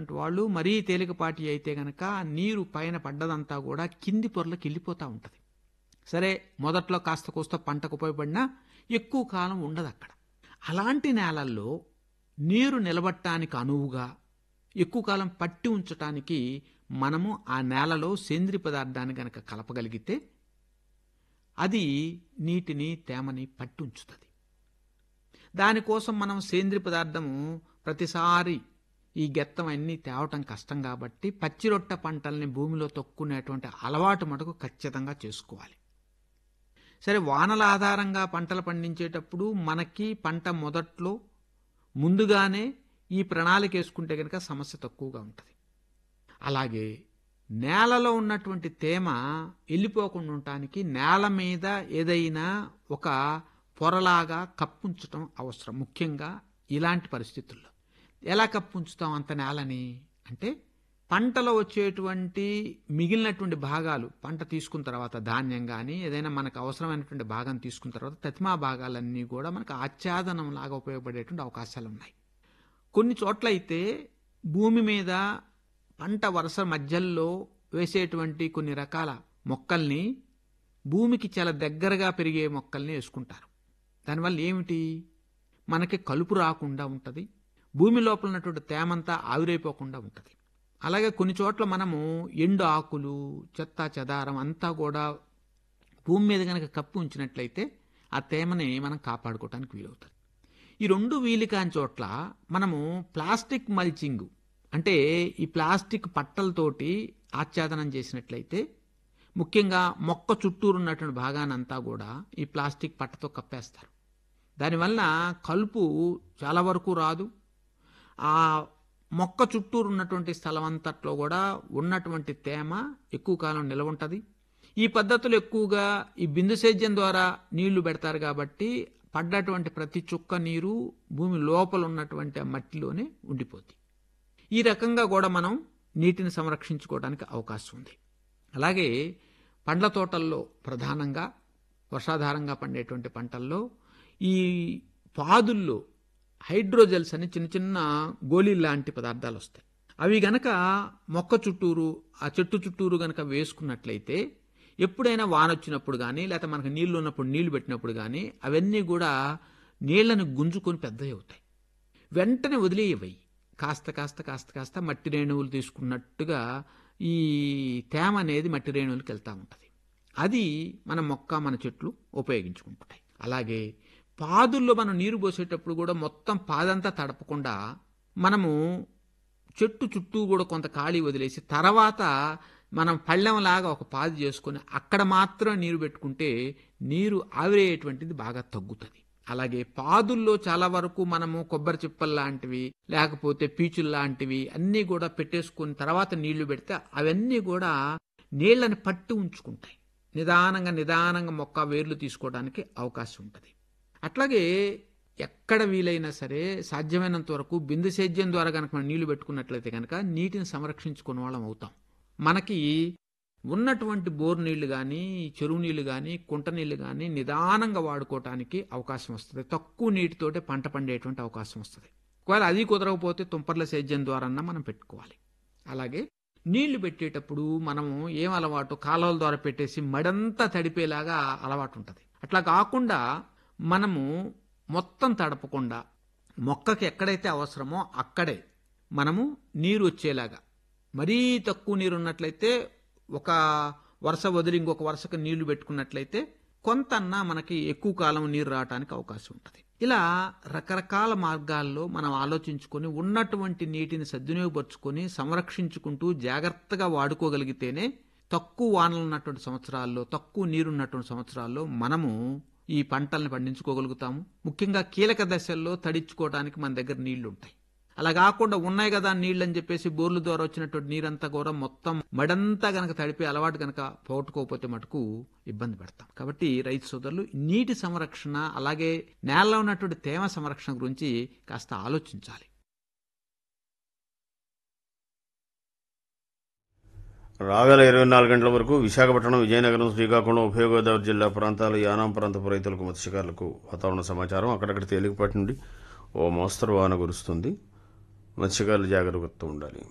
ఉన్నటువంటి వాళ్ళు మరీ తేలికపాటి అయితే గనక నీరు పైన పడ్డదంతా కూడా కింది పొరలకు వెళ్ళిపోతూ ఉంటుంది సరే మొదట్లో కాస్త కూస్త పంటకు ఉపయోగపడినా ఎక్కువ కాలం ఉండదు అక్కడ అలాంటి నేలల్లో నీరు నిలబట్టడానికి అనువుగా ఎక్కువ కాలం పట్టి ఉంచటానికి మనము ఆ నేలలో సేంద్రియ పదార్థాన్ని గనక కలపగలిగితే అది నీటిని తేమని పట్టి ఉంచుతుంది దానికోసం మనం సేంద్రియ పదార్థము ప్రతిసారి ఈ గెత్తం అన్నీ తేవటం కష్టం కాబట్టి పచ్చిరొట్ట పంటల్ని భూమిలో తొక్కునేటువంటి అలవాటు మటుకు ఖచ్చితంగా చేసుకోవాలి సరే వానల ఆధారంగా పంటలు పండించేటప్పుడు మనకి పంట మొదట్లో ముందుగానే ఈ ప్రణాళిక వేసుకుంటే కనుక సమస్య తక్కువగా ఉంటుంది అలాగే నేలలో ఉన్నటువంటి తేమ వెళ్ళిపోకుండా ఉండటానికి నేల మీద ఏదైనా ఒక పొరలాగా కప్పుంచటం అవసరం ముఖ్యంగా ఇలాంటి పరిస్థితుల్లో ఎలా కప్పుంచుతాం అంత నేలని అంటే పంటలో వచ్చేటువంటి మిగిలినటువంటి భాగాలు పంట తీసుకున్న తర్వాత ధాన్యం కానీ ఏదైనా మనకు అవసరమైనటువంటి భాగం తీసుకున్న తర్వాత తతిమా భాగాలన్నీ కూడా మనకు ఆచ్ఛాదనం లాగా ఉపయోగపడేటువంటి అవకాశాలు ఉన్నాయి కొన్ని చోట్ల అయితే భూమి మీద పంట వరుస మధ్యల్లో వేసేటువంటి కొన్ని రకాల మొక్కల్ని భూమికి చాలా దగ్గరగా పెరిగే మొక్కల్ని వేసుకుంటారు దానివల్ల ఏమిటి మనకి కలుపు రాకుండా ఉంటుంది భూమి లోపల ఉన్నటువంటి తేమంతా ఆవిరైపోకుండా ఉంటుంది అలాగే కొన్ని చోట్ల మనము ఎండు ఆకులు చెత్త చెదారం అంతా కూడా భూమి మీద కనుక కప్పి ఉంచినట్లయితే ఆ తేమని మనం కాపాడుకోవడానికి వీలవుతుంది ఈ రెండు వీలు కాని చోట్ల మనము ప్లాస్టిక్ మల్చింగ్ అంటే ఈ ప్లాస్టిక్ పట్టలతోటి ఆచ్ఛాదనం చేసినట్లయితే ముఖ్యంగా మొక్క చుట్టూరు ఉన్నటువంటి భాగానంతా కూడా ఈ ప్లాస్టిక్ పట్టతో కప్పేస్తారు దానివల్ల కలుపు చాలా వరకు రాదు ఆ మొక్క చుట్టూరు ఉన్నటువంటి స్థలం అంతట్లో కూడా ఉన్నటువంటి తేమ ఎక్కువ కాలం నిలవ ఉంటుంది ఈ పద్ధతులు ఎక్కువగా ఈ బిందు సేద్యం ద్వారా నీళ్లు పెడతారు కాబట్టి పడ్డటువంటి ప్రతి చుక్క నీరు భూమి లోపల ఉన్నటువంటి ఆ మట్టిలోనే ఉండిపోద్ది ఈ రకంగా కూడా మనం నీటిని సంరక్షించుకోవడానికి అవకాశం ఉంది అలాగే పండ్ల తోటల్లో ప్రధానంగా వర్షాధారంగా పండేటువంటి పంటల్లో ఈ పాదుల్లో హైడ్రోజెల్స్ అని చిన్న చిన్న గోళీలు లాంటి పదార్థాలు వస్తాయి అవి గనక మొక్క చుట్టూరు ఆ చెట్టు చుట్టూరు గనక వేసుకున్నట్లయితే ఎప్పుడైనా వాన వచ్చినప్పుడు కానీ లేకపోతే మనకు నీళ్లు ఉన్నప్పుడు నీళ్లు పెట్టినప్పుడు కానీ అవన్నీ కూడా నీళ్లను గుంజుకొని పెద్దవి అవుతాయి వెంటనే వదిలేయవయి కాస్త కాస్త కాస్త కాస్త మట్టి రేణువులు తీసుకున్నట్టుగా ఈ తేమ అనేది మట్టి రేణువులకు వెళ్తూ ఉంటుంది అది మన మొక్క మన చెట్లు ఉపయోగించుకుంటుంటాయి అలాగే పాదుల్లో మనం నీరు పోసేటప్పుడు కూడా మొత్తం పాదంతా తడపకుండా మనము చెట్టు చుట్టూ కూడా కొంత ఖాళీ వదిలేసి తర్వాత మనం పళ్ళెంలాగా ఒక పాది చేసుకొని అక్కడ మాత్రం నీరు పెట్టుకుంటే నీరు ఆవిరేయటువంటిది బాగా తగ్గుతుంది అలాగే పాదుల్లో చాలా వరకు మనము కొబ్బరి చిప్పలు లాంటివి లేకపోతే పీచులు లాంటివి అన్నీ కూడా పెట్టేసుకుని తర్వాత నీళ్లు పెడితే అవన్నీ కూడా నీళ్లను పట్టి ఉంచుకుంటాయి నిదానంగా నిదానంగా మొక్క వేర్లు తీసుకోవడానికి అవకాశం ఉంటుంది అట్లాగే ఎక్కడ వీలైనా సరే సాధ్యమైనంత వరకు బిందు సేద్యం ద్వారా కనుక మనం నీళ్లు పెట్టుకున్నట్లయితే కనుక నీటిని సంరక్షించుకునే వాళ్ళం అవుతాం మనకి ఉన్నటువంటి బోర్ నీళ్లు కానీ చెరువు నీళ్లు కానీ కుంట నీళ్లు కానీ నిదానంగా వాడుకోవటానికి అవకాశం వస్తుంది తక్కువ నీటితోటే పంట పండేటువంటి అవకాశం వస్తుంది ఒకవేళ అది కుదరకపోతే తుంపర్ల సేద్యం ద్వారా మనం పెట్టుకోవాలి అలాగే నీళ్లు పెట్టేటప్పుడు మనము ఏం అలవాటు కాలువల ద్వారా పెట్టేసి మడంతా తడిపేలాగా అలవాటు ఉంటుంది అట్లా కాకుండా మనము మొత్తం తడపకుండా మొక్కకి ఎక్కడైతే అవసరమో అక్కడే మనము నీరు వచ్చేలాగా మరీ తక్కువ నీరు ఉన్నట్లయితే ఒక వరుస వదిలి ఇంకొక వరుసకు నీళ్లు పెట్టుకున్నట్లయితే కొంతన్నా మనకి ఎక్కువ కాలం నీరు రావడానికి అవకాశం ఉంటుంది ఇలా రకరకాల మార్గాల్లో మనం ఆలోచించుకొని ఉన్నటువంటి నీటిని సద్వినియోగపరుచుకొని సంరక్షించుకుంటూ జాగ్రత్తగా వాడుకోగలిగితేనే తక్కువ వానలు ఉన్నటువంటి సంవత్సరాల్లో తక్కువ నీరున్నటువంటి సంవత్సరాల్లో మనము ఈ పంటల్ని పండించుకోగలుగుతాము ముఖ్యంగా కీలక దశల్లో తడించుకోవడానికి మన దగ్గర నీళ్లు ఉంటాయి అలా కాకుండా ఉన్నాయి కదా నీళ్ళు అని చెప్పేసి బోర్ల ద్వారా వచ్చినటువంటి నీరంతా కూడా మొత్తం మడంతా గనక తడిపే అలవాటు గనక పోగొట్టుకోకపోతే మటుకు ఇబ్బంది పడతాం కాబట్టి రైతు సోదరులు నీటి సంరక్షణ అలాగే నేలలో ఉన్నటువంటి తేమ సంరక్షణ గురించి కాస్త ఆలోచించాలి రాగల ఇరవై నాలుగు గంటల వరకు విశాఖపట్నం విజయనగరం శ్రీకాకుళం ఉభయ గోదావరి జిల్లా ప్రాంతాలు యానాం ప్రాంతపు రైతులకు మత్స్యకారులకు వాతావరణ సమాచారం అక్కడక్కడ తేలికపాటి నుండి ఓ మోస్తరు వాన కురుస్తుంది మత్స్యకారులు జాగ్రత్తగా ఉండాలి